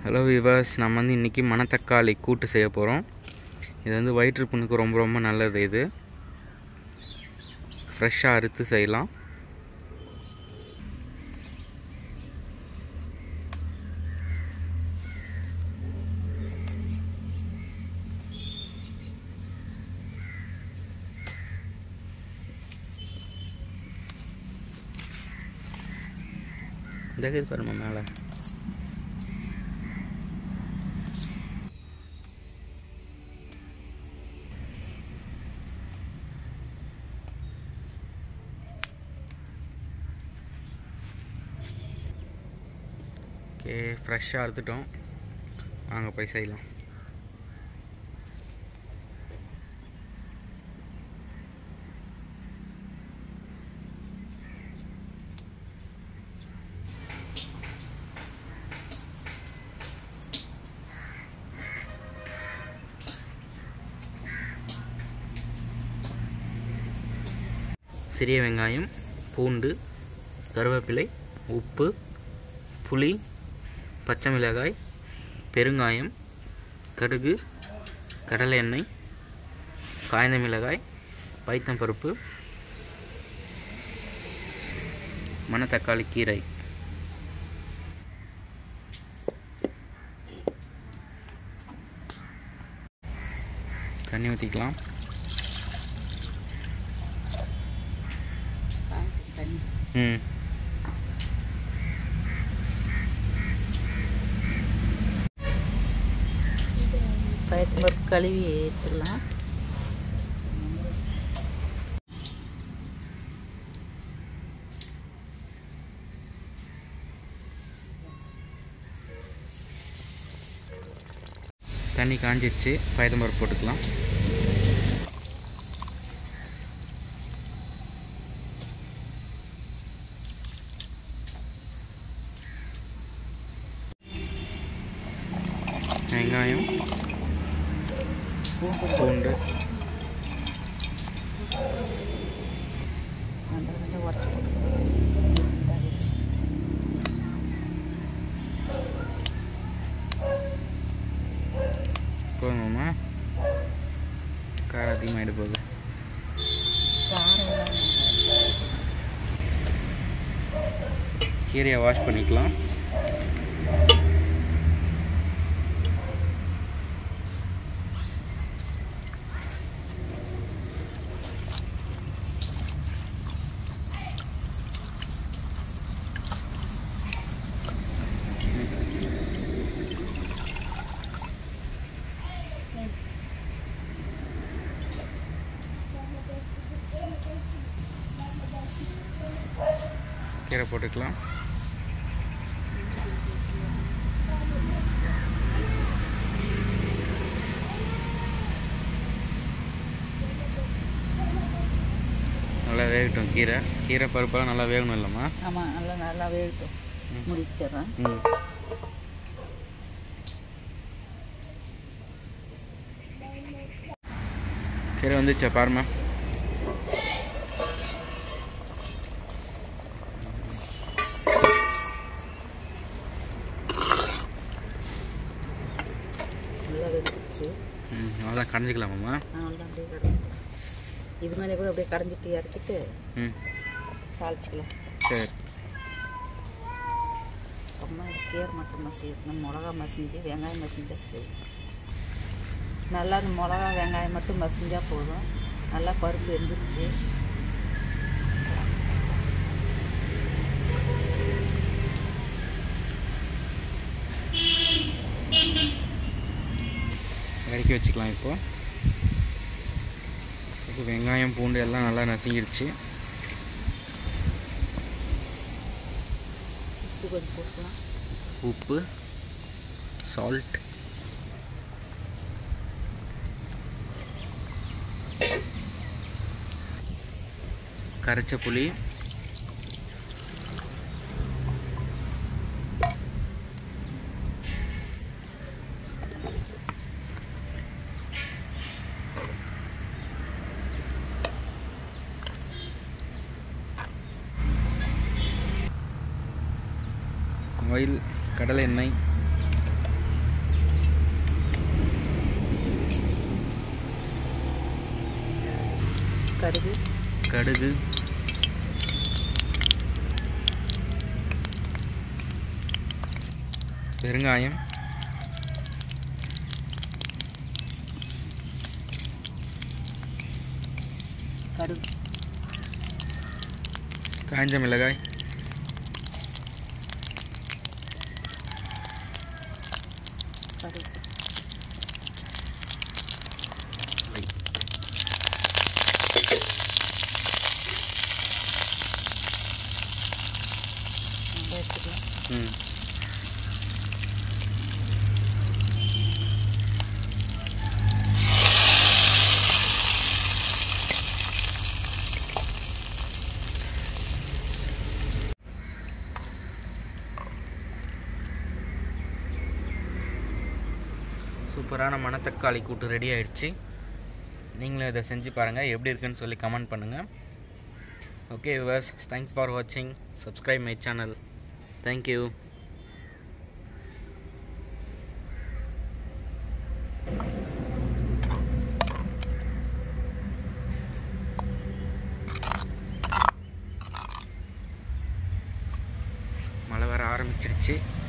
hello விவாஸ் நம்ம வந்து இன்றைக்கி மணத்தக்காளி கூட்டு செய்ய போகிறோம் இது வந்து வயிற்று புண்ணுக்கு ரொம்ப ரொம்ப நல்லது இது ஃப்ரெஷ்ஷாக அறுத்து செய்யலாம் இந்த இது பாருமா மேலே ஓகே ஃப்ரெஷ்ஷாக அறுத்துட்டோம் வாங்க போய் செய்யலாம் சிறிய வெங்காயம் பூண்டு கருவேப்பிலை உப்பு புளி பச்சை மிளகாய் பெருங்காயம் கடுகு கடலை எண்ணெய் காய்ந்த மிளகாய் பைத்தம்பருப்பு மணத்தக்காளி கீரை தண்ணி ஊற்றிக்கலாம் தண்ணி ம் பயத்து பருப்பு கழுவி ஏற்றுலாம் தண்ணி காஞ்சிடுச்சு பயத்தம்பருப்பு போட்டுக்கலாம் வெங்காயம் பூண்டு அந்த ரெண்டு உடச்சி போட்டுக்கலாம் போதுமாம்மா காரம் அதிகமாகிட போகுது காரம் இல்லாமல் கீரையை வாஷ் பண்ணிக்கலாம் கீரை போட்டுக்கலாம் நல்லா வேகட்டும் கீரை கீரை பருப்பெல்லாம் நல்லா வேகணும் இல்லைம்மா ஆமாம் நல்லா நல்லா வேகட்டும் முடிச்சிடுறேன் ம் கீரை வந்துச்சா பாருமா நல்லா வெந்துச்சு ம் அவ்வளோதான் கடைஞ்சிக்கலாமாம்மா நல்லா அப்படியே கடைஞ்சிக்கலாம் இது மேலே கூட அப்படியே கடைஞ்சிட்டு இறக்கிட்டு ம் தாளிச்சிக்கலாம் சரி சும்மா கீரை மட்டும் மசிக்கணும் மிளகா மசிஞ்சு வெங்காயம் மசிஞ்சா சரி நல்லா அந்த மிளகா வெங்காயம் மட்டும் மசிஞ்சா போதும் நல்லா பருப்பு வெந்துருச்சு இறக்கி வச்சுக்கலாம் இப்போ இப்போ வெங்காயம் பூண்டு எல்லாம் நல்லா நசுங்கிருச்சு உப்பு கொஞ்சம் போட்டுக்கலாம் உப்பு சால்ட் கரைச்ச புளி ஆயில் கடலை எண்ணெய் கடுகு கடுகு பெருங்காயம் கடுகு காய்ஞ்ச மிளகாய் கடுகு நம்ம எடுத்துக்கலாம் ம் சூப்பரான மணத்தக்காளி கூட்டு ரெடி ஆயிடுச்சு நீங்களும் இதை செஞ்சு பாருங்கள் எப்படி இருக்குன்னு சொல்லி கமெண்ட் பண்ணுங்கள் ஓகே விவர்ஸ் தேங்க்ஸ் ஃபார் வாட்சிங் சப்ஸ்கிரைப் மை சேனல் தேங்க்யூ மழை வர ஆரம்பிச்சிடுச்சு